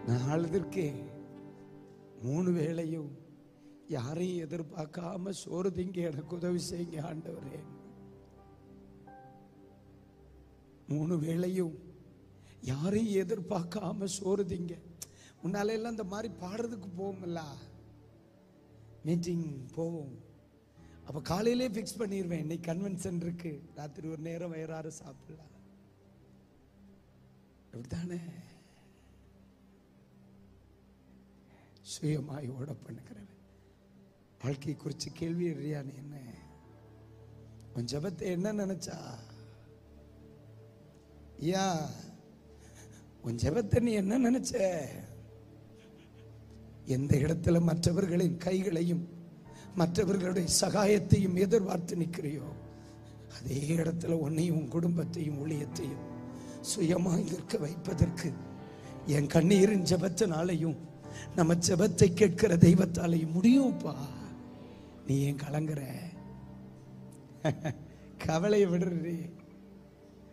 நான் அழுதுருக்கேன் மூணு வேளையும் யாரையும் எதிர்பார்க்காம சோறு திங்க எனக்கு உதவி செய்யுங்க ஆண்டவரே மூணு வேளையும் யாரையும் எதிர்பார்க்காம சோறு திங்க முன்னால எல்லாம் இந்த மாதிரி பாடுறதுக்கு போவோம்ல மீட்டிங் போவோம் அப்ப காலையிலே ஃபிக்ஸ் பண்ணிடுவேன் இன்னைக்கு கன்வென்ஷன் இருக்கு ராத்திரி ஒரு நேரம் வயிறார சாப்பிடலாம் அப்படித்தானே சுயமாய் ஓட பண்ணுகிறவன் வாழ்க்கையை குறித்து கேள்வி எறியான்னு என்ன உன் ஜபத்தை என்ன நினைச்சா ஐயா உன் ஜபத்தை நீ என்ன நினைச்ச எந்த இடத்துல மற்றவர்களின் கைகளையும் மற்றவர்களுடைய சகாயத்தையும் எதிர்பார்த்து நிற்கிறியோ அதே இடத்துல உன்னையும் உன் குடும்பத்தையும் ஊழியத்தையும் சுயமாய் நிற்க வைப்பதற்கு என் கண்ணீரின் ஜெபத்தினாலையும் நம்ம ஜெபத்தை கேட்கிற தெய்வத்தாலையும் முடியும்ப்பா நீ ஏன் கலங்குற கவலையை விடுறே